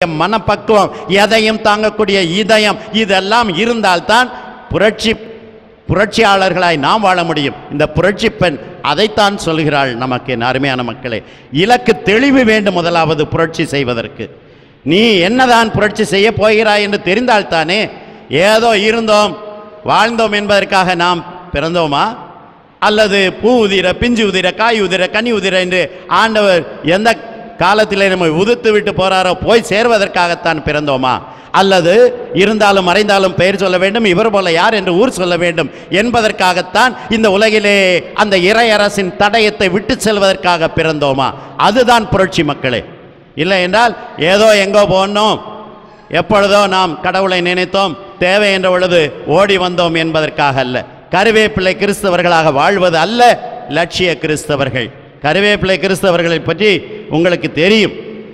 மனப்பக்குவம் எதையும் தாங்கக்கூடிய இதயம் இதெல்லாம் இருந்தால்தான் புரட்சி புரட்சியாளர்களாய் நாம் வாழ முடியும் இந்த புரட்சி பெண் அதைத்தான் சொல்கிறாள் நமக்கு என் அருமையான மக்களே இலக்கு தெளிவு வேண்டும் முதலாவது புரட்சி செய்வதற்கு நீ என்னதான் புரட்சி செய்ய போகிறாய் என்று தெரிந்தால்தானே ஏதோ இருந்தோம் வாழ்ந்தோம் என்பதற்காக நாம் பிறந்தோமா அல்லது பூ உதிர பிஞ்சு உதிர காய் உதிர கனி உதிர என்று ஆண்டவர் எந்த காலத்திலே நம்மை உதிர்த்து விட்டு போறாரோ போய் சேர்வதற்காகத்தான் பிறந்தோமா அல்லது இருந்தாலும் மறைந்தாலும் பெயர் சொல்ல வேண்டும் இவர் போல யார் என்று ஊர் சொல்ல வேண்டும் என்பதற்காகத்தான் இந்த உலகிலே அந்த இறையரசின் தடயத்தை விட்டு செல்வதற்காக பிறந்தோமா அதுதான் புரட்சி மக்களே இல்லை என்றால் ஏதோ எங்கோ போனோம் எப்பொழுதோ நாம் கடவுளை நினைத்தோம் தேவை என்ற பொழுது ஓடி வந்தோம் என்பதற்காக அல்ல கருவேப்பிள்ளை கிறிஸ்தவர்களாக வாழ்வது அல்ல லட்சிய கிறிஸ்தவர்கள் கருவேப்பிள்ளை கிறிஸ்தவர்களை பற்றி உங்களுக்கு தெரியும்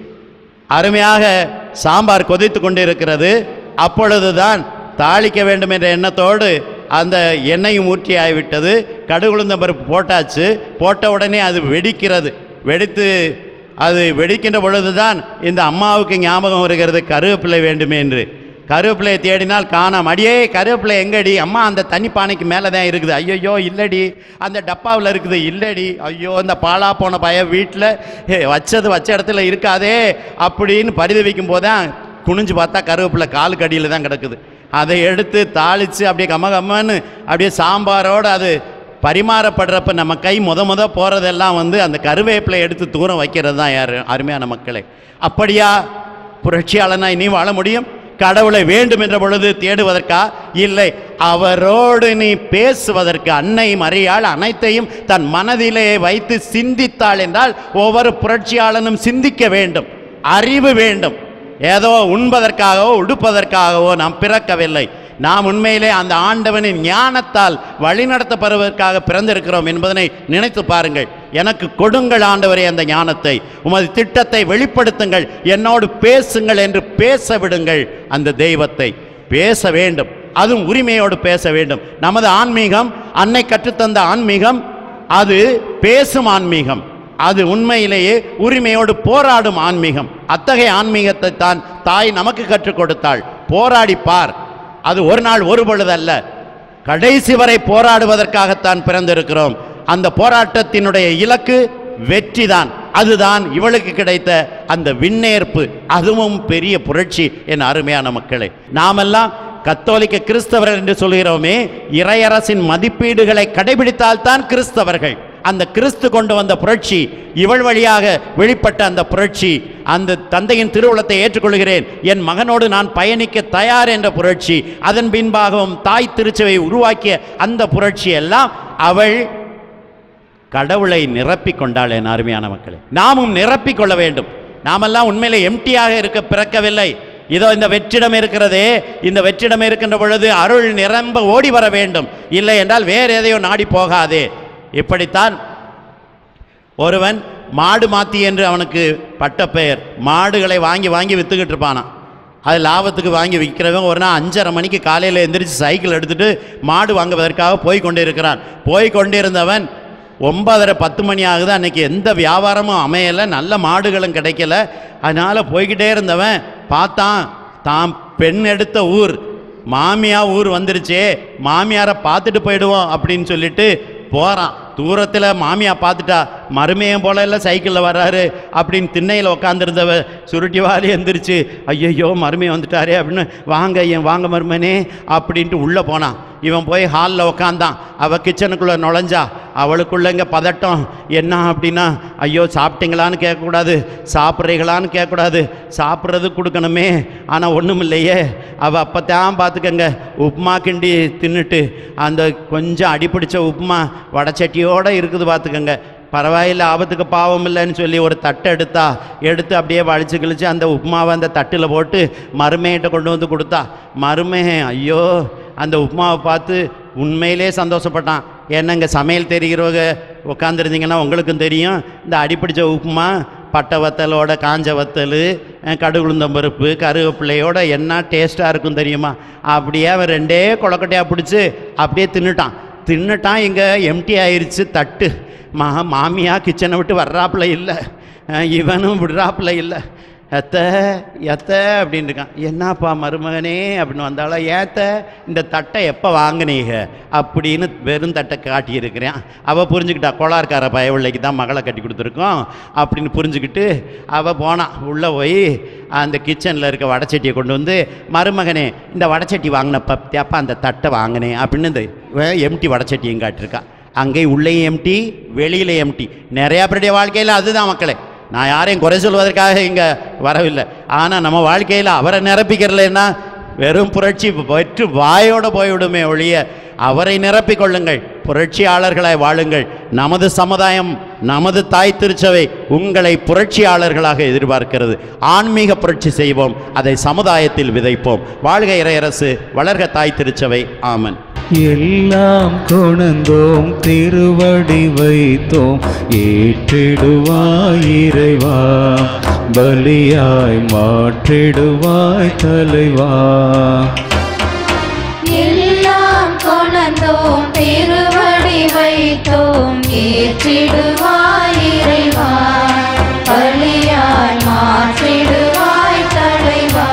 அருமையாக சாம்பார் கொதித்து கொண்டிருக்கிறது அப்பொழுதுதான் தாளிக்க வேண்டும் என்ற எண்ணத்தோடு அந்த எண்ணெயும் ஊற்றி ஆகிவிட்டது கடுகுளுந்த பருப்பு போட்டாச்சு போட்ட உடனே அது வெடிக்கிறது வெடித்து அது வெடிக்கின்ற பொழுதுதான் இந்த அம்மாவுக்கு ஞாபகம் வருகிறது கருவேப்பிலை வேண்டுமே என்று கருவேப்பிலையை தேடினால் காணாம அடியே கருவேப்பிலை எங்கடி அம்மா அந்த தண்ணி பானைக்கு மேலே தான் இருக்குது ஐயோ இல்லடி அந்த டப்பாவில் இருக்குது இல்லடி ஐயோ இந்த பாலா போன பய வீட்டில் வச்சது வச்ச இடத்துல இருக்காதே அப்படின்னு பரிதவிக்கும் போது தான் குனிஞ்சு பார்த்தா கருவேப்பிலை காலுக்கு அடியில் தான் கிடக்குது அதை எடுத்து தாளித்து அப்படியே கம கம்மன்னு அப்படியே சாம்பாரோடு அது பரிமாறப்படுறப்ப நம்ம கை முத முத போகிறதெல்லாம் வந்து அந்த கருவேப்பிலை எடுத்து தூரம் வைக்கிறது தான் யார் அருமையான மக்களே அப்படியா புரட்சியாளனாய் நீ வாழ முடியும் கடவுளை வேண்டும் என்ற பொழுது தேடுவதற்கா இல்லை அவரோடு நீ பேசுவதற்கு அன்னை மறியாள் அனைத்தையும் தன் மனதிலே வைத்து சிந்தித்தாள் என்றால் ஒவ்வொரு புரட்சியாளனும் சிந்திக்க வேண்டும் அறிவு வேண்டும் ஏதோ உண்பதற்காகவோ உடுப்பதற்காகவோ நாம் பிறக்கவில்லை நாம் உண்மையிலே அந்த ஆண்டவனின் ஞானத்தால் வழிநடத்தப்படுவதற்காக பிறந்திருக்கிறோம் என்பதனை நினைத்து பாருங்கள் எனக்கு கொடுங்கள் ஆண்டவரே அந்த ஞானத்தை உமது திட்டத்தை வெளிப்படுத்துங்கள் என்னோடு பேசுங்கள் என்று பேச விடுங்கள் அந்த தெய்வத்தை பேச வேண்டும் அதுவும் உரிமையோடு பேச வேண்டும் நமது ஆன்மீகம் அன்னை கற்றுத்தந்த ஆன்மீகம் அது பேசும் ஆன்மீகம் அது உண்மையிலேயே உரிமையோடு போராடும் ஆன்மீகம் அத்தகைய ஆன்மீகத்தை தான் தாய் நமக்கு கற்றுக் கொடுத்தாள் போராடி பார் அது ஒரு நாள் ஒரு பொழுதல்ல கடைசி வரை போராடுவதற்காகத்தான் பிறந்திருக்கிறோம் அந்த போராட்டத்தினுடைய இலக்கு வெற்றிதான் அதுதான் இவளுக்கு கிடைத்த அந்த விண்ணேற்பு அதுவும் பெரிய புரட்சி என் அருமையான மக்களே நாமெல்லாம் கத்தோலிக்க கிறிஸ்தவர்கள் என்று சொல்கிறோமே இறையரசின் மதிப்பீடுகளை கடைபிடித்தால்தான் கிறிஸ்தவர்கள் அந்த கிறிஸ்து கொண்டு வந்த புரட்சி இவள் வழியாக வெளிப்பட்ட அந்த புரட்சி அந்த தந்தையின் திருவுளத்தை ஏற்றுக்கொள்கிறேன் என் மகனோடு நான் பயணிக்க தயார் என்ற புரட்சி அதன் பின்பாகவும் தாய் திருச்சபை உருவாக்கிய அந்த புரட்சி எல்லாம் அவள் கடவுளை நிரப்பிக் கொண்டாள் என் அருமையான மக்களே நாமும் நிரப்பிக் கொள்ள வேண்டும் நாமெல்லாம் உண்மையிலே எம்டியாக இருக்க பிறக்கவில்லை இதோ இந்த வெற்றிடம் இருக்கிறதே இந்த வெற்றிடம் இருக்கின்ற பொழுது அருள் நிரம்ப ஓடி வர வேண்டும் இல்லை என்றால் வேறு எதையோ நாடி போகாதே இப்படித்தான் ஒருவன் மாடு மாத்தி என்று அவனுக்கு பட்ட பெயர் மாடுகளை வாங்கி வாங்கி வித்துக்கிட்டு இருப்பானான் அது லாபத்துக்கு வாங்கி விற்கிறவன் ஒரு நாள் அஞ்சரை மணிக்கு காலையில் எந்திரிச்சு சைக்கிள் எடுத்துட்டு மாடு வாங்குவதற்காக போய் கொண்டிருக்கிறான் போய் கொண்டிருந்தவன் ஒன்பதரை பத்து மணி ஆகுது அன்னைக்கு எந்த வியாபாரமும் அமையலை நல்ல மாடுகளும் கிடைக்கல அதனால் போய்கிட்டே இருந்தவன் பார்த்தான் தான் பெண் எடுத்த ஊர் மாமியா ஊர் வந்துருச்சே மாமியாரை பார்த்துட்டு போயிடுவோம் அப்படின்னு சொல்லிட்டு போகிறான் தூரத்தில் மாமியா பார்த்துட்டா மருமையும் போல இல்லை சைக்கிளில் வர்றாரு அப்படின்னு திண்ணையில் உட்காந்துருந்தவ சுருட்டி வாரி எந்திரிச்சு ஐயையோ மருமையை வந்துட்டாரே அப்படின்னு வாங்க ஐயன் வாங்க மருமனே அப்படின்ட்டு உள்ளே போனான் இவன் போய் ஹாலில் உக்காந்தான் அவள் கிச்சனுக்குள்ளே நுழைஞ்சா அவளுக்குள்ளங்க பதட்டம் என்ன அப்படின்னா ஐயோ சாப்பிட்டீங்களான்னு கேட்கக்கூடாது சாப்பிட்றீங்களான்னு கேட்கக்கூடாது சாப்பிட்றது கொடுக்கணுமே ஆனால் ஒன்றும் இல்லையே அவள் அப்போ தான் பார்த்துக்கங்க உப்புமா கிண்டி தின்னுட்டு அந்த கொஞ்சம் அடிப்பிடிச்ச உப்புமா வடச்சட்டியோடு இருக்குது பார்த்துக்கங்க பரவாயில்ல ஆபத்துக்கு பாவம் இல்லைன்னு சொல்லி ஒரு தட்டை எடுத்தா எடுத்து அப்படியே வலிச்சு கிழிச்சு அந்த உப்புமாவை அந்த தட்டில் போட்டு மருமையிட்ட கொண்டு வந்து கொடுத்தா மருமே ஐயோ அந்த உப்புமாவை பார்த்து உண்மையிலே சந்தோஷப்பட்டான் ஏன்னா இங்கே சமையல் தெரிகிறவங்க உட்காந்துருந்தீங்கன்னா உங்களுக்கும் தெரியும் இந்த அடிப்பிடிச்ச உப்புமா பட்டை வத்தலோட காஞ்ச வத்தல் அஹ், கடுகுளுந்தம் பருப்பு கருவேப்பிள்ளையோட என்ன டேஸ்ட்டாக இருக்கும் தெரியுமா அப்படியே அவன் ரெண்டே கொலக்கட்டையாக பிடிச்சி அப்படியே தின்னுட்டான் தின்னுட்டான் இங்கே எம்டி ஆயிருச்சு தட்டு மா மாமியா கிச்சனை விட்டு வர்றாப்புல இல்லை அஹ், இவனும் விடுறாப்புல இல்லை எத்த எத்த அப்படின்னு இருக்கான் என்னப்பா மருமகனே அப்படின்னு வந்தாலும் ஏத்த இந்த தட்டை எப்போ வாங்குனீங்க அப்படின்னு வெறும் தட்டை காட்டியிருக்கிறேன் அவள் புரிஞ்சுக்கிட்டா கோளாறுக்கார பயவிள்ளைக்கு தான் மகளை கட்டி கொடுத்துருக்கோம் அப்படின்னு புரிஞ்சுக்கிட்டு அவள் போனான் உள்ளே போய் அந்த கிச்சனில் இருக்க வடச்சட்டியை கொண்டு வந்து மருமகனே இந்த வடச்சட்டி வாங்கினப்ப தேப்பா அந்த தட்டை வாங்கினேன் அப்படின்னு இந்த எம்டி வடச்சட்டியும் காட்டியிருக்கா அங்கே உள்ளேயும் எம்டி வெளியில எம்டி நிறையா பேருடைய வாழ்க்கையில் அதுதான் மக்களே நான் யாரையும் குறை சொல்வதற்காக இங்கே வரவில்லை ஆனால் நம்ம வாழ்க்கையில் அவரை நிரப்பிக்கிறலைன்னா வெறும் புரட்சி வெற்று வாயோட போய்விடுமே ஒழிய அவரை நிரப்பிக் கொள்ளுங்கள் புரட்சியாளர்களாய் வாழுங்கள் நமது சமுதாயம் நமது தாய் திருச்சபை உங்களை புரட்சியாளர்களாக எதிர்பார்க்கிறது ஆன்மீக புரட்சி செய்வோம் அதை சமுதாயத்தில் விதைப்போம் வாழ்க இறையரசு வளர்க தாய் திருச்சபை ஆமன் எல்லாம் கொணந்தோம் திருவடி வைத்தோம் ஏற்றிடுவாய் இறைவா பலியாய் மாற்றிடுவாய் தலைவா எல்லாம் கொணர்ந்தோம் திருவடி வைத்தோம் ஏற்றிடுவாய் இறைவா பலியாய் மாற்றிடுவாய் தலைவா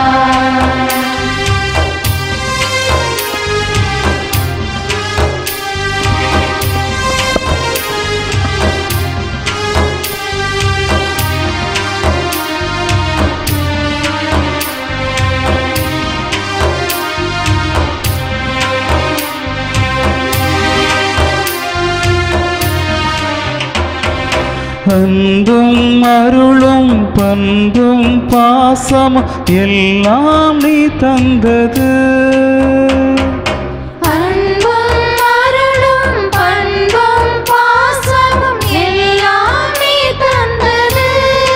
அன்பும் அருளும் பண்பும் பாசமும் எல்லாம் நீ தந்தது அன்பும் அருளும் பண்பும் பாசமும் எல்லாம் நீ தந்தது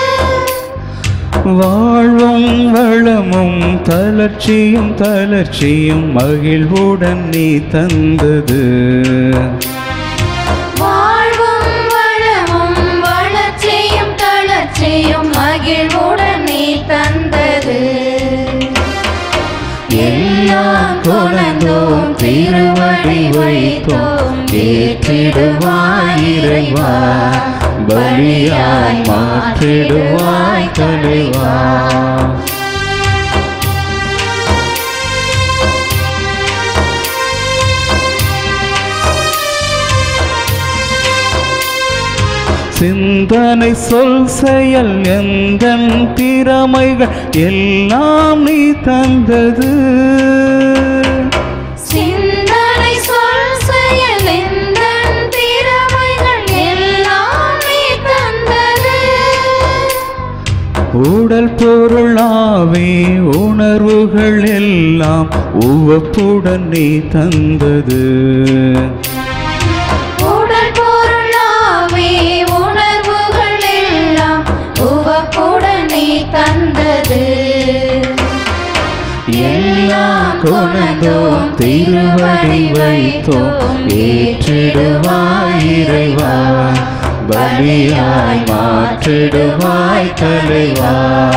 வாழ்வும் வளமும் தளர்ச்சியும் தளர்ச்சியும் மகிழ்வுடன் நீ தந்தது வாழ்வும் வளமும் வளர்ச்சியும் தளர்ச்சியும் மகிழ்வுடன் நீ தந்தது எல்லாம் கொணர்ந்தோம் திருவடி வைத்தோம் ஏற்றிடுவாய் இறைவா பலியாய் மாற்றிடுவாய் தலைவா சிந்தனை சொல் செயல் எந்தன் திறமைகள் எல்லாம் நீ தந்தது சிந்தனை சொல் செயல் எந்தன் திறமைகள் எல்லாம் நீ தந்தது உடல் பொருளாவே உணர்வுகள் எல்லாம் உவப்புடன் நீ தந்தது உடல் பொருளாவே உணர்வுகள் எல்லாம் உவப்புடன் நீ தந்தது எல்லாம் கொணர்ந்தோம் திருவடி வைத்தோம் ஏற்றிடுவாய் இறைவா பலியாய் மாற்றிடுவாய் தலைவா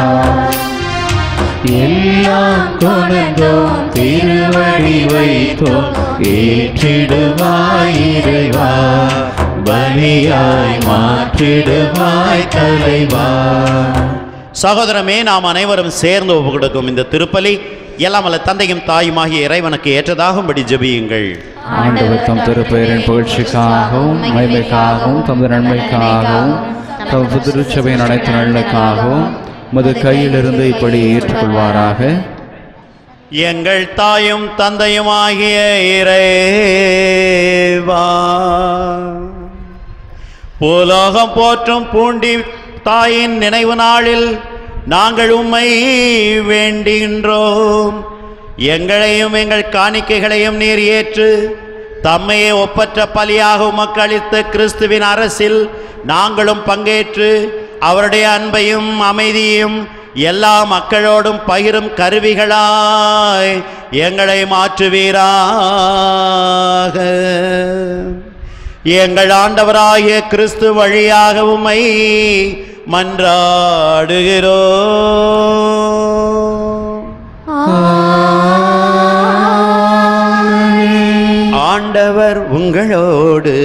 எல்லாம் கொணர்ந்தோம் திருவடி வைத்தோம் ஏற்றிடுவாய் இறைவா பலியாய் மாற்றிடுவாய் தலைவா சகோதரமே நாம் அனைவரும் சேர்ந்து ஒப்பு கொடுக்கும் இந்த திருப்பலி எல்லாம் அல்ல தந்தையும் தாயுமாகிய இறைவனுக்கு ஏற்றதாகும்படி ஜெபியுங்கள் ஆண்டவர் தம் திருப்பெயரின் புகழ்ச்சிக்காகவும் மகிமைக்காகவும் தமது நன்மைக்காகவும் தமது திருச்சபையின் அனைத்து நலனுக்காகவும் மது கையிலிருந்து இப்படி ஏற்றுக்கொள்வாராக எங்கள் தாயும் தந்தையுமாகிய இறைவா பூலோகம் போற்றும் பூண்டி தாயின் நினைவு நாளில் நாங்கள் உம்மை வேண்டுகின்றோம் எங்களையும் எங்கள் காணிக்கைகளையும் நீர் ஏற்று தம்மையே ஒப்பற்ற பலியாக உமக்கு அளித்த கிறிஸ்துவின் அரசில் நாங்களும் பங்கேற்று அவருடைய அன்பையும் அமைதியும் எல்லா மக்களோடும் பகிரும் கருவிகளாய் எங்களை மாற்றுவீராக எங்கள் ஆண்டவராகிய கிறிஸ்து வழியாக உம்மை மன்றாடுகிறோம் ஆண்டவர் உங்களோடு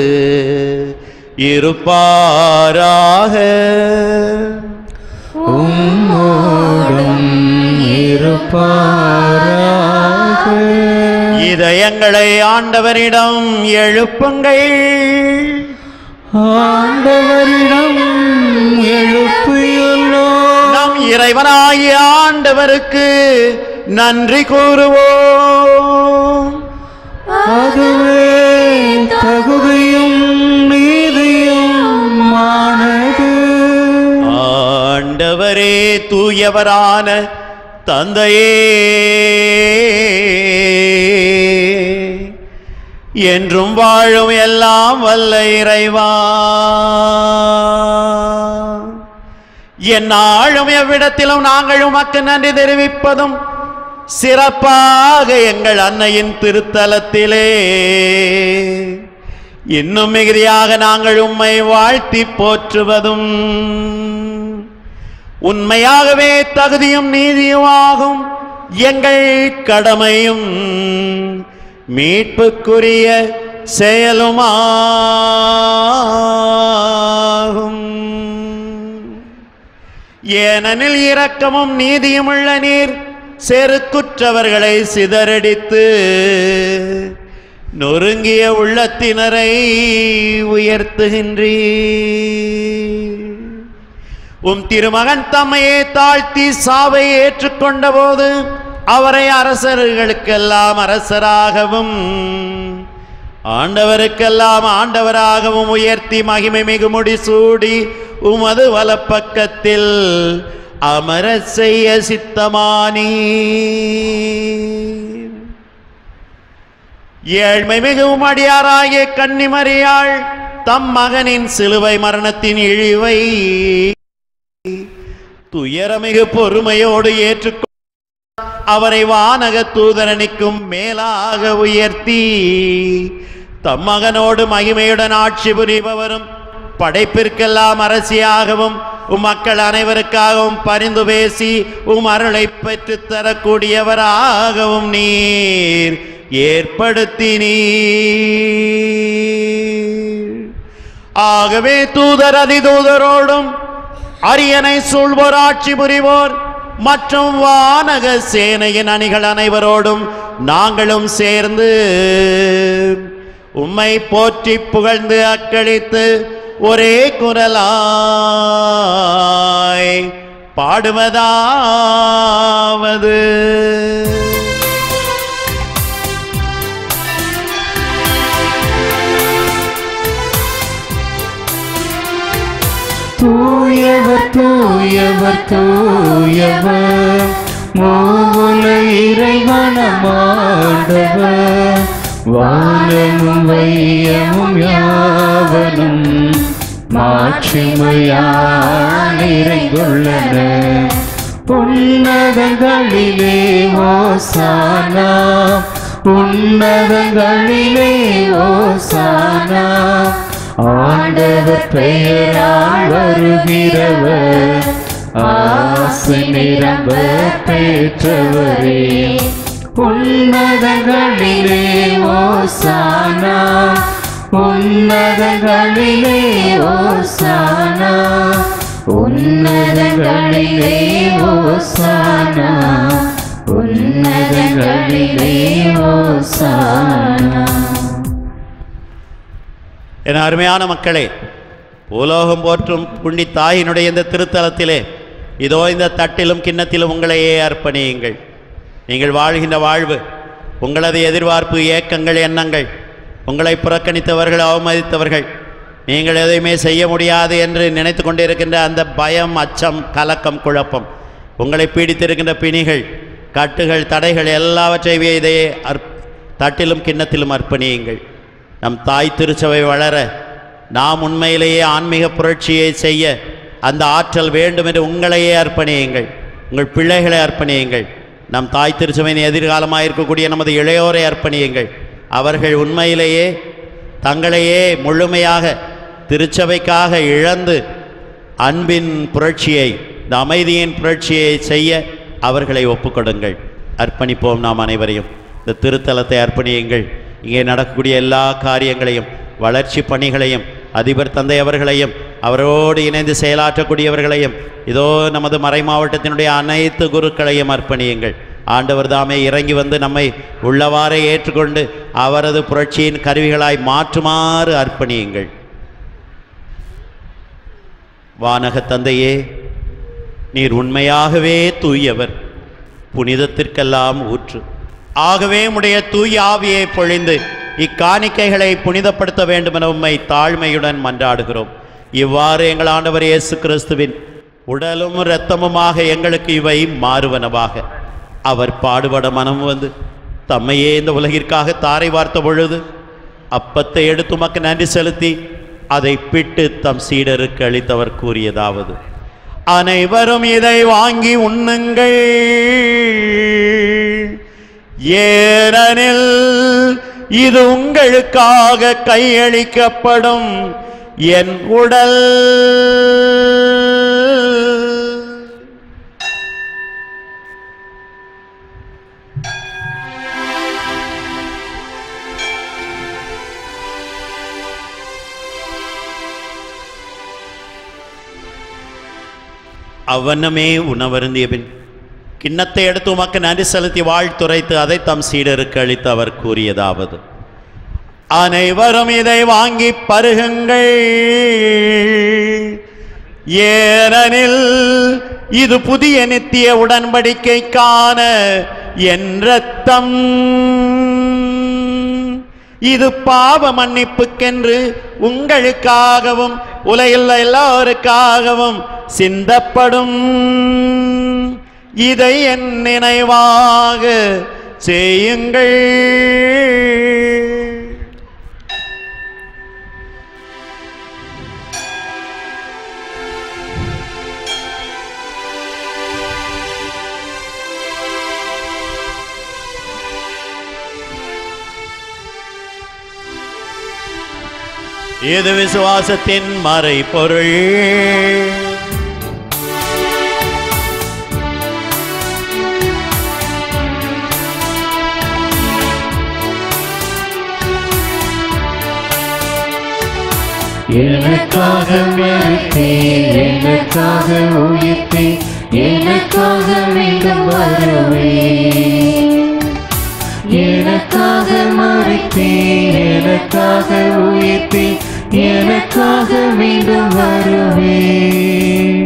இருப்பாராக உம்மோடும் இருப்பாராக இதயங்களை ஆண்டவரிடம் எழுப்புங்கள் ஆண்டவரிடம் எழுப்பியுள்ளோம் நம் இறைவனாகிய ஆண்டவருக்கு நன்றி கூறுவோம் அதுவே தகுதியும் நீதியும் ஆனது ஆண்டவரே தூயவரான தந்தையே என்றும் வாழும் எல்லாம் வல்ல இறைவா எந்நாளும் எவ்விடத்திலும் நாங்கள் உமக்கு நன்றி தெரிவிப்பதும் சிறப்பாக எங்கள் அன்னையின் திருத்தலத்திலே இன்னும் மிகுதியாக நாங்கள் உம்மை வாழ்த்தி போற்றுவதும் உண்மையாகவே தகுதியும் நீதியுமாகும் எங்கள் கடமையும் மீட்புக்குரிய செயலுமாகும் ஏனெனில் இரக்கமும் நீதியுமுள்ள நீர் செருக்குற்றவர்களை சிதறடித்து நொறுங்கிய உள்ளத்தினரை உயர்த்துகின்றீர் உம் திருமகன் தம்மையே தாழ்த்தி சாவை ஏற்றுக்கொண்ட போது அவரை அரசர்களுக்கெல்லாம் அரசராகவும் ஆண்டவருக்கெல்லாம் ஆண்டவராகவும் உயர்த்தி மகிமை மிகு முடிசூடி உமது வலப்பக்கத்தில் அமர செய்ய சித்தமானீ ஏழ்மை மிகவும் அடியாராகிய கன்னிமரியாள் தம் மகனின் சிலுவை மரணத்தின் இழிவை துயரமிகு பொறுமையோடு ஏற்றுக்கொண்டு அவரை வானக தூதரணிக்கும் மேலாக உயர்த்தி தம் மகனோடு மகிமையுடன் ஆட்சி புரிபவரும் படைப்பிற்கெல்லாம் அரசியாகவும் உம் மக்கள் அனைவருக்காகவும் பரிந்து பேசி உம் அருளை பெற்றுத் தரக்கூடியவராகவும் நீர் ஏற்படுத்தினீர் ஆகவே தூதர் அதிதூதரோடும் அரியணை சூழ்வோர் ஆட்சி புரிவோர் மற்றும் வானக சேனையின் அணிகள் அனைவரோடும் நாங்களும் சேர்ந்து உம்மை போற்றி புகழ்ந்து அக்களித்து ஒரே குரலாய் பாடுவதாவது தூயவர் தூயவர் தூயவர் மூல இறைவனமாண்டவர் வானமும் வையமும் யாவனும் மாட்சிமையால் நிறைந்துள்ளன உன்னதங்களிலே ஓசானா உன்னதங்களிலே ஓசானா ஆண்டவர் பெயரால் வருகிறவர் ஆசை நிரம்ப பெற்றவரே உன்னதங்களிலே ஓசானா உன்னதங்களிலே ஓசானா உன்னதங்களிலே ஓசானா உன்னதங்களிலே ஓசானா என் அருமையான மக்களே உலோகம் போற்றும் புண்ணி தாயினுடைய இந்த திருத்தலத்திலே இதோ இந்த தட்டிலும் கிண்ணத்திலும் உங்களையே அர்ப்பணியுங்கள் நீங்கள் வாழ்கின்ற வாழ்வு உங்களது எதிர்பார்ப்பு ஏக்கங்கள் எண்ணங்கள் உங்களை புறக்கணித்தவர்கள் அவமதித்தவர்கள் நீங்கள் எதையுமே செய்ய முடியாது என்று நினைத்து கொண்டிருக்கின்ற அந்த பயம் அச்சம் கலக்கம் குழப்பம் உங்களை பீடித்திருக்கின்ற பிணிகள் கட்டுகள் தடைகள் எல்லாவற்றையும் இதையே அர்ப் தட்டிலும் கிண்ணத்திலும் அர்ப்பணியுங்கள் நம் தாய் திருச்சபை வளர நாம் உண்மையிலேயே ஆன்மீக புரட்சியை செய்ய அந்த ஆற்றல் வேண்டும் என்று உங்களையே அர்ப்பணியுங்கள் உங்கள் பிள்ளைகளை அர்ப்பணியுங்கள் நம் தாய் திருச்சபையின் எதிர்காலமாக இருக்கக்கூடிய நமது இளையோரை அர்ப்பணியுங்கள் அவர்கள் உண்மையிலேயே தங்களையே முழுமையாக திருச்சபைக்காக இழந்து அன்பின் புரட்சியை இந்த அமைதியின் புரட்சியை செய்ய அவர்களை ஒப்புக்கொடுங்கள் அர்ப்பணிப்போம் நாம் அனைவரையும் இந்த திருத்தலத்தை அர்ப்பணியுங்கள் இங்கே நடக்கக்கூடிய எல்லா காரியங்களையும் வளர்ச்சி பணிகளையும் அதிபர் தந்தை அவர்களையும் அவரோடு இணைந்து செயலாற்றக்கூடியவர்களையும் இதோ நமது மறை மாவட்டத்தினுடைய அனைத்து குருக்களையும் அர்ப்பணியுங்கள் ஆண்டவர் தாமே இறங்கி வந்து நம்மை உள்ளவாறே ஏற்றுக்கொண்டு அவரது புரட்சியின் கருவிகளாய் மாற்றுமாறு அர்ப்பணியுங்கள் வானக தந்தையே நீர் உண்மையாகவே தூயவர் புனிதத்திற்கெல்லாம் ஊற்று ஆகவே உடைய தூய ஆவியை பொழிந்து இக்காணிக்கைகளை புனிதப்படுத்த வேண்டுமென உம்மை தாழ்மையுடன் மன்றாடுகிறோம் இவ்வாறு எங்கள் ஆண்டவர் இயேசு கிறிஸ்துவின் உடலும் இரத்தமுமாக எங்களுக்கு இவை மாறுவனவாக அவர் பாடுபட மனம் வந்து தம்மையே இந்த உலகிற்காக தாரை வார்த்த பொழுது அப்பத்தை எடுத்து உமக்கு நன்றி செலுத்தி அதை பிட்டு தம் சீடருக்கு அளித்தவர் கூறியதாவது அனைவரும் இதை வாங்கி உண்ணுங்கள் ஏனெனில் இது உங்களுக்காக கையளிக்கப்படும் என் உடல் அவ்வண்ணமே உணவருந்திய பின் கிண்ணத்தை எடுத்து உமக்கு நன்றி செலுத்தி வாழ்த்துரைத்து அதை தம் சீடருக்கு அளித்து அவர் கூறியதாவது அனைவரும் இதை வாங்கி பருகுங்கள் ஏனெனில் இது புதிய நித்திய உடன்படிக்கைக்கான என் ரத்தம் இது பாவ மன்னிப்புக்கென்று உங்களுக்காகவும் உலகில் எல்லோருக்காகவும் சிந்தப்படும் இதை என் நினைவாக செய்யுங்கள் இது விசுவாசத்தின் மறைபொருள் எனக்காக மறித்தீர் எனக்காக உயிர்த்தீர் எனக்காக மீண்டும் வருவேன் எனக்காக மறித்தீர் எனக்காக உயிர்த்தீர் எனக்காக மீண்டும் வருவேன்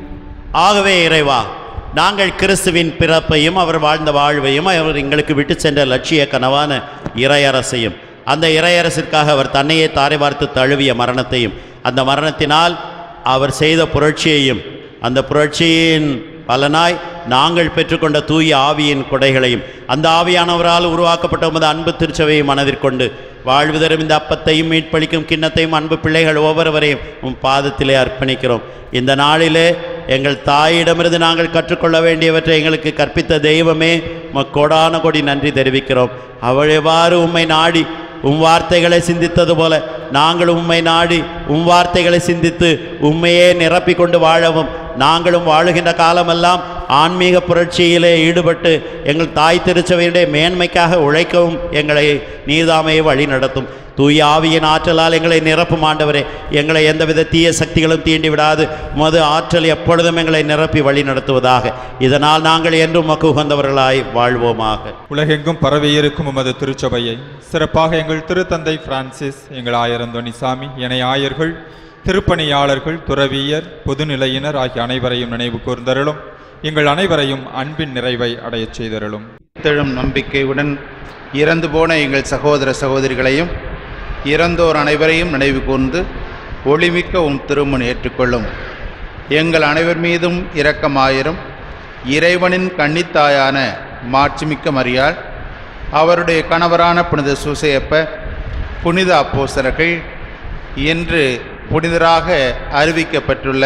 ஆகவே இறைவா நாங்கள் கிறிஸ்துவின் பிறப்பையும் அவர் வாழ்ந்த வாழ்வையும் அவர் எங்களுக்கு விட்டு சென்ற லட்சிய கனவான இறையரசையும் அந்த இறையரசிற்காக அவர் தன்னையே தாரை வார்த்து தழுவிய மரணத்தையும் அந்த மரணத்தினால் அவர் செய்த புரட்சியையும் அந்த புரட்சியின் பலனாய் நாங்கள் பெற்றுக்கொண்ட தூய ஆவியின் கொடைகளையும் அந்த ஆவியானவரால் உருவாக்கப்பட்ட உமது அன்பு திருச்சபையை மனதிற்கொண்டு வாழ்வு தரும் இந்த அப்பத்தையும் மீட்பளிக்கும் கிண்ணத்தையும் அன்பு பிள்ளைகள் ஒவ்வொருவரையும் உம் பாதத்திலே அர்ப்பணிக்கிறோம் இந்த நாளிலே எங்கள் தாயிடமிருந்து நாங்கள் கற்றுக்கொள்ள வேண்டியவற்றை எங்களுக்கு கற்பித்த தெய்வமே உமக்கு கோடான கோடி நன்றி தெரிவிக்கிறோம் அவள் எவ்வாறு உம்மை நாடி உம் வார்த்தைகளை சிந்தித்தது போல நாங்கள் உம்மை நாடி உம் வார்த்தைகளை சிந்தித்து உண்மையே நிரப்பிக் கொண்டு வாழவும் நாங்களும் வாழுகின்ற காலமெல்லாம் ஆன்மீக புரட்சியிலே ஈடுபட்டு எங்கள் தாய் திருச்சபையுடைய மேன்மைக்காக உழைக்கவும் எங்களை நீர்தாமையை வழி நடத்தும் தூய ஆவியின் ஆற்றலால் எங்களை நிரப்பும் ஆண்டவரே எங்களை எந்தவித தீய சக்திகளும் தீண்டி விடாது மது ஆற்றல் எப்பொழுதும் எங்களை நிரப்பி வழி நடத்துவதாக இதனால் நாங்கள் என்றும் மக்கு உகந்தவர்களாய் வாழ்வோமாக உலகெங்கும் பரவியிருக்கும் உமது திருச்சபையை சிறப்பாக எங்கள் திருத்தந்தை பிரான்சிஸ் எங்கள் ஆயரந்தோனிசாமி இணை ஆயர்கள் திருப்பணியாளர்கள் துறவியர் பொதுநிலையினர் ஆகிய அனைவரையும் நினைவு கூர்ந்தருளும் எங்கள் அனைவரையும் அன்பின் நிறைவை அடையச் செய்தருளும் தெழும் நம்பிக்கையுடன் இறந்து போன எங்கள் சகோதர சகோதரிகளையும் இறந்தோர் அனைவரையும் நினைவு கூர்ந்து ஒளிமிக்க உம் திருமண் ஏற்றுக்கொள்ளும் எங்கள் அனைவர் மீதும் இரக்கமாயிரும் இறைவனின் கன்னித்தாயான மாட்சிமிக்க மரியாள் அவருடைய கணவரான புனித சூசையப்ப புனித அப்போஸ்தலர்கள் என்று புனிதராக அறிவிக்கப்பட்டுள்ள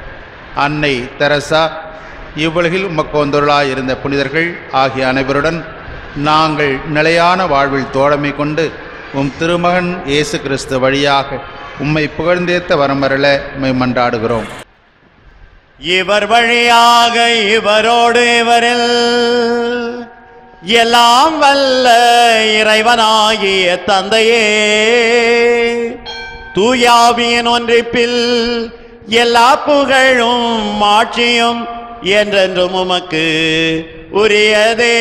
அன்னை தெரசா இவ்வுலகில் உமக்கோந்தொருளாய் இருந்த புனிதர்கள் ஆகிய அனைவருடன் நாங்கள் நிலையான வாழ்வில் தோழமை கொண்டு உம் திருமகன் இயேசு கிறிஸ்து வழியாக உம்மை புகழ்ந்தேத்த வரமரல உம்மை மன்றாடுகிறோம் இவர் வழியாக இவரோடு இவரில் எல்லாம் வல்ல இறைவனாகிய தந்தையே தூயாவியின் ஒன்றிப்பில் எல்லா புகழும் மாட்சியும் என்றென்றும் உமக்கு உரியதே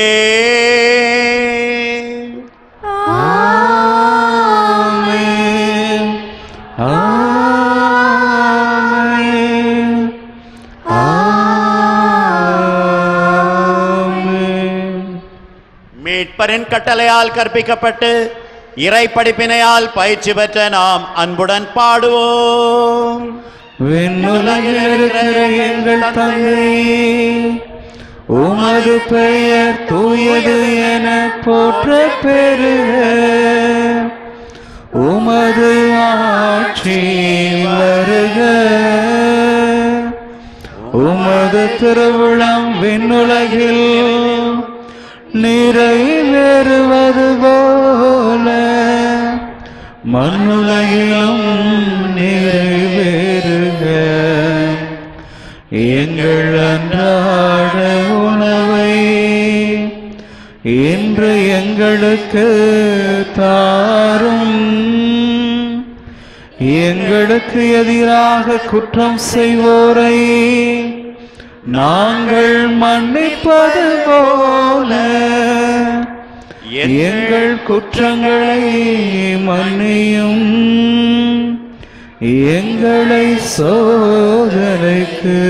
ஆமென் ஆமென் ஆமென் மீட்பரின் கட்டளையால் கற்பிக்கப்பட்டு இறை படிப்பினையால் பயிற்சி பெற்ற நாம் அன்புடன் பாடுவோம் விண்ணுலகில் இருக்கிற எங்கள் தந்தை உமது பெயர் தூயது என போற்ற பெறுக உமது ஆட்சி வருக உமது திருவிழம் விண்ணுலகில் நிறைவேறுவது போல மண்ணுலகிலும் நிறைவேறுக எங்கள் அன்றாட உணவை இன்று எங்களுக்கு தாரும் எங்களுக்கு எதிராக குற்றம் செய்வோரை நாங்கள் மன்னிப்பது போல எங்கள் குற்றங்களை மன்னியும் எங்களை சோதனைக்கு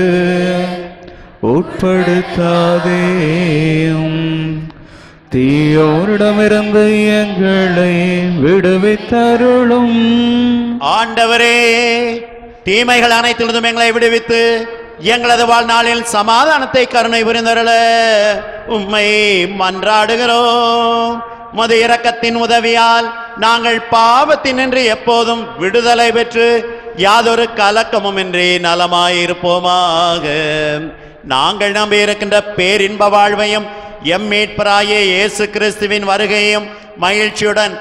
உட்படுத்தாதேயும் தீயோரிடமிருந்து எங்களை விடுவித்தருளும் ஆண்டவரே தீமைகள் அனைத்திலிருந்தும் எங்களை விடுவித்து எங்களது வாழ்நாளில் சமாதானத்தை கருணை புரிந்தருள உம்மை மன்றாடுகிறோம் மது இரக்கத்தின் உதவியால் நாங்கள் பாவத்தினின்று எப்போதும் விடுதலை பெற்று யாதொரு கலக்கமுமின்றி நலமாயிருப்போமாக நாங்கள் நம்பியிருக்கின்ற பேரின்ப வாழ்வையும் எம் மீட்பராய இயேசு கிறிஸ்துவின் வருகையும் மகிழ்ச்சியுடன்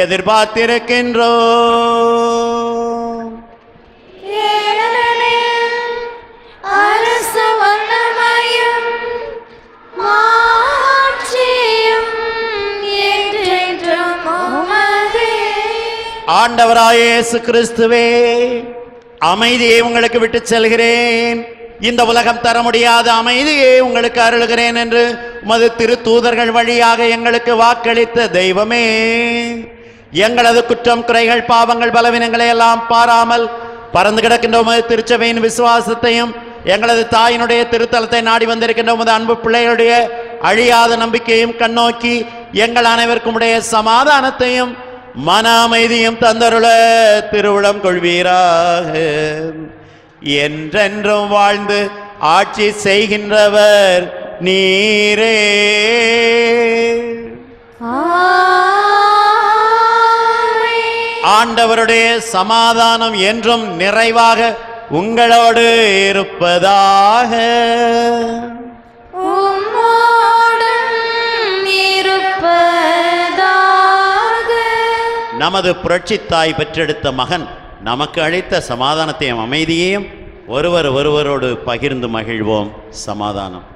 எதிர்பார்த்திருக்கின்றோம் ஏனெனில் அரசு வல்லமையும் மாட்சியும் என்றென்றும் உமதே. ஆண்டவராய இயேசு கிறிஸ்துவே அமைதியை உங்களுக்கு விட்டு செல்கிறேன் இந்த உலகம் தர முடியாத அமைதியை உங்களுக்கு அருளுகிறேன் என்று உமது திருத்தூதர்கள் வழியாக எங்களுக்கு வாக்களித்த தெய்வமே எங்களது குற்றம் குறைகள் பாவங்கள் பலவீனங்களை எல்லாம் பாராமல் பறந்து கிடக்கின்ற உமது திருச்சபையின் விசுவாசத்தையும் எங்களது தாயினுடைய திருத்தலத்தை நாடி வந்திருக்கின்ற உமது அன்பு பிள்ளைகளுடைய அழியாத நம்பிக்கையும் கண்ணோக்கி எங்கள் அனைவருக்கும் உடைய சமாதானத்தையும் மன அமைதியும் தந்தருள திருவிழம் கொள்வீராக என்றென்றும் வாழ்ந்து ஆட்சி செய்கின்றவர் நீரே ஆமென். ஆண்டவருடைய சமாதானம் என்றும் நிறைவாக உங்களோடு இருப்பதாக உம்மோடும் இருப்பதாக. நமது புரட்சித் தாய் பெற்றெடுத்த மகன் நமக்கு அளித்த சமாதானத்தையும் அமைதியையும் ஒருவர் ஒருவரோடு பகிர்ந்து மகிழ்வோம் சமாதானம்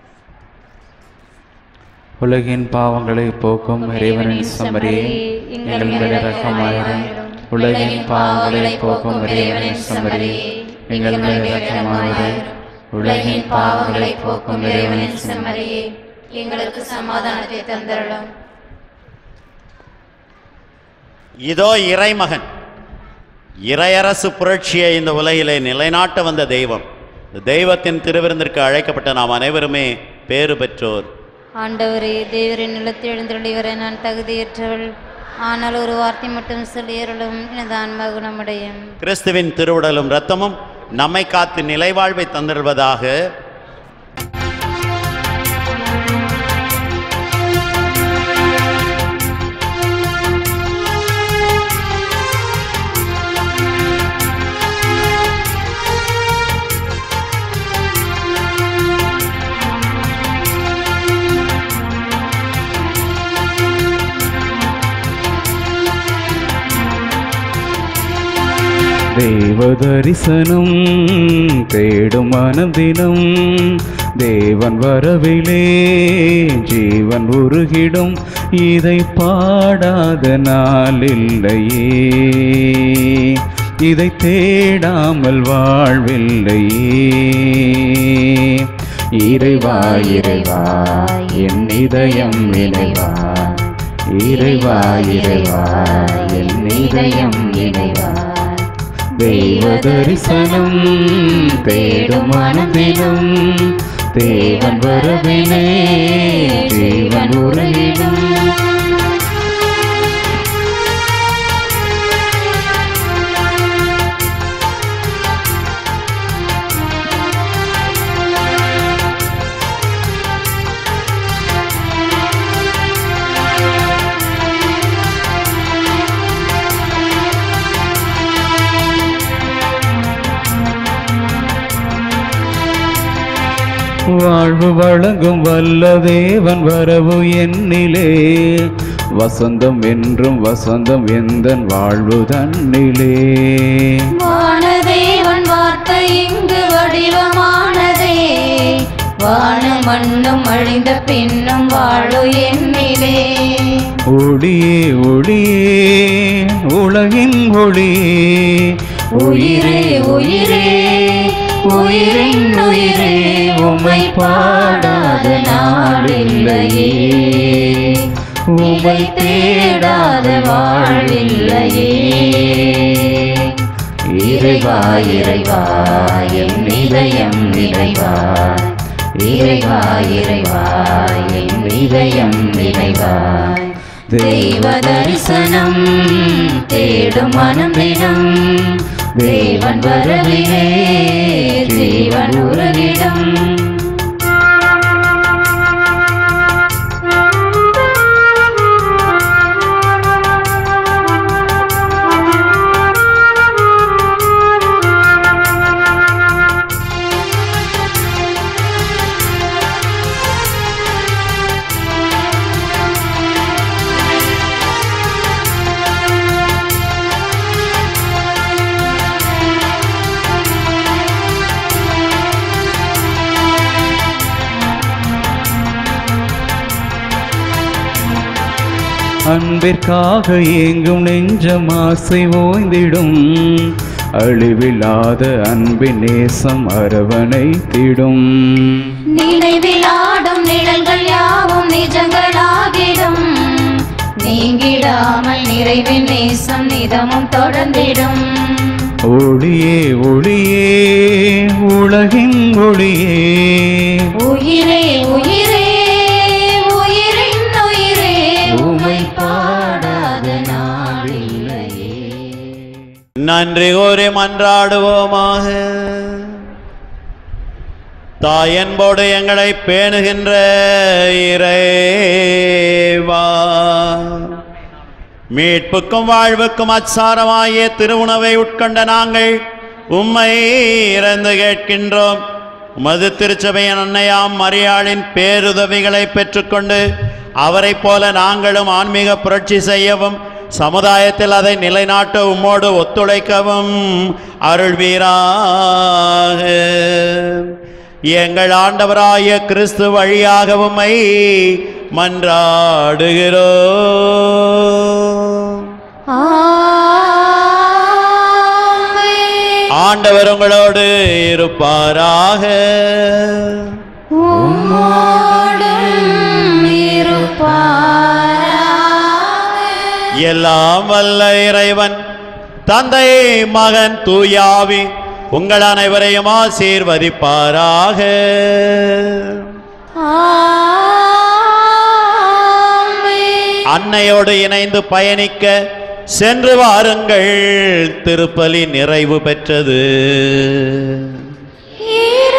உலகின் பாவங்களை போக்கும் இறைவனின் சமரியே எங்கள் மேல் இரக்கமாயிரும் உலகின் பாவங்களை போக்கும் இறைவனின் சமரியே எங்கள் மேல் இரக்கமாயிரும் உலகின் பாவங்களை போக்கும் இறைவனின் செம்மறியே எங்களுக்கு சமாதானத்தை தந்தருளும் இதோ இறைமகன் இறையரசு புரட்சியை இந்த உலகிலே நிலைநாட்ட வந்த தெய்வம் இந்த தெய்வத்தின் திருவிருந்திற்கு அழைக்கப்பட்ட நாம் அனைவருமே பேறு பெற்றோர் ஆண்டவரே தேவரின் நிலத்தில் எழுந்தருளிவர நான் தகுதியற்றவள் ஆனால் ஒரு வார்த்தை மட்டும் சொல்லியருளும் எனது ஆன்மா குணமடையும் கிறிஸ்துவின் திருவுடலும் இரத்தமும் நம்மை காத்து நிலைவாழ்வை தந்திருவதாக தேவ தரிசனம் தேடும் மனதினம் தேவன் வரவிலே ஜீவன் உருகிடும் இதை பாடாத நாள் இல்லையே இதை தேடாமல் வாழ்வில்லையே இறைவா இறைவா என் இதயம் இறைவா இறைவா இறைவா என் இதயம் இறைவா தெய்வ தரிசனம் தேடும் மனதிலும் தேவன் வரவிலே ஜீவன் உரையிலும் வாழ்வு வழங்கும் வல்ல தேவன் வரவு என்னிலே வசந்தம் என்றும் வசந்தம் எந்தன் வாழ்வு தன்னிலே வானதேவன் வார்த்தை இங்கு வடிவமானதே வான மண்ணும் அழிந்த பின்னும் வாழு என்னிலே ஒளியே ஒளியே உலகின் ஒளியே உயிரே உயிரே உயிரின் உயிரே உமை பாடாத நாளில்லையே உமை தேடாத வாழ்வில்லையே இறைவா இறைவா என் இதயம் இறைவா இறைவா இறைவா என் இதயம் இறைவா தெய்வ தரிசனம் தேடும் மனம் தினம் தேவன் வரவிலே ஜீவன் உருகிடம் அன்பிற்காக ஏங்கும் நெஞ்சம் ஆசை ஓய்ந்திடும் அழிவில்லாத அன்பின் நேசம் அரவணைத்திடும் நினைவில் ஆடும் நிழல்கள் யாவும் நிஜங்களாகிடும் நீங்கிடாமல் நிறைவின் நேசம் நிதமும் தொடர்ந்திடும் ஒளியே ஒளியே உலகின் ஒளியே உயிரே உயிரே உயிரின் உயிரே உமை பாடாத நாளில்லையே நன்றி கூறி மன்றாடுவோமாக தாயன்போடு எங்களை பேணுகின்ற இறைவா மீட்புக்கும் வாழ்வுக்கும் அச்சாரமாகிய திருவுணவை உட்கொண்ட நாங்கள் உம்மை இறந்து கேட்கின்றோம் உமது திருச்சபையின் அன்னையாம் மரியாளின் பேருதவிகளை பெற்றுக்கொண்டு அவரைப் போல நாங்களும் ஆன்மீக புரட்சி செய்யவும் சமுதாயத்தில் அதை நிலைநாட்ட உம்மோடு ஒத்துழைக்கவும் அருள்வீராக எங்கள் ஆண்டவராய கிறிஸ்து வழியாக உம்மை மன்றாடுகிறோம் ஆமென். ஆண்டவர் உங்களோடு இருப்பாராக உம்மோடும் இருப்பாராக. எல்லாம் வல்ல இறைவன் தந்தை மகன் தூயாவி உங்கள் அனைவரையும் ஆசீர்வதிப்பாராக ஆமென். அன்னையோடு இணைந்து பயணிக்க சென்று வாருங்கள் திருப்பலி நிறைவு பெற்றது இறைவனுக்கு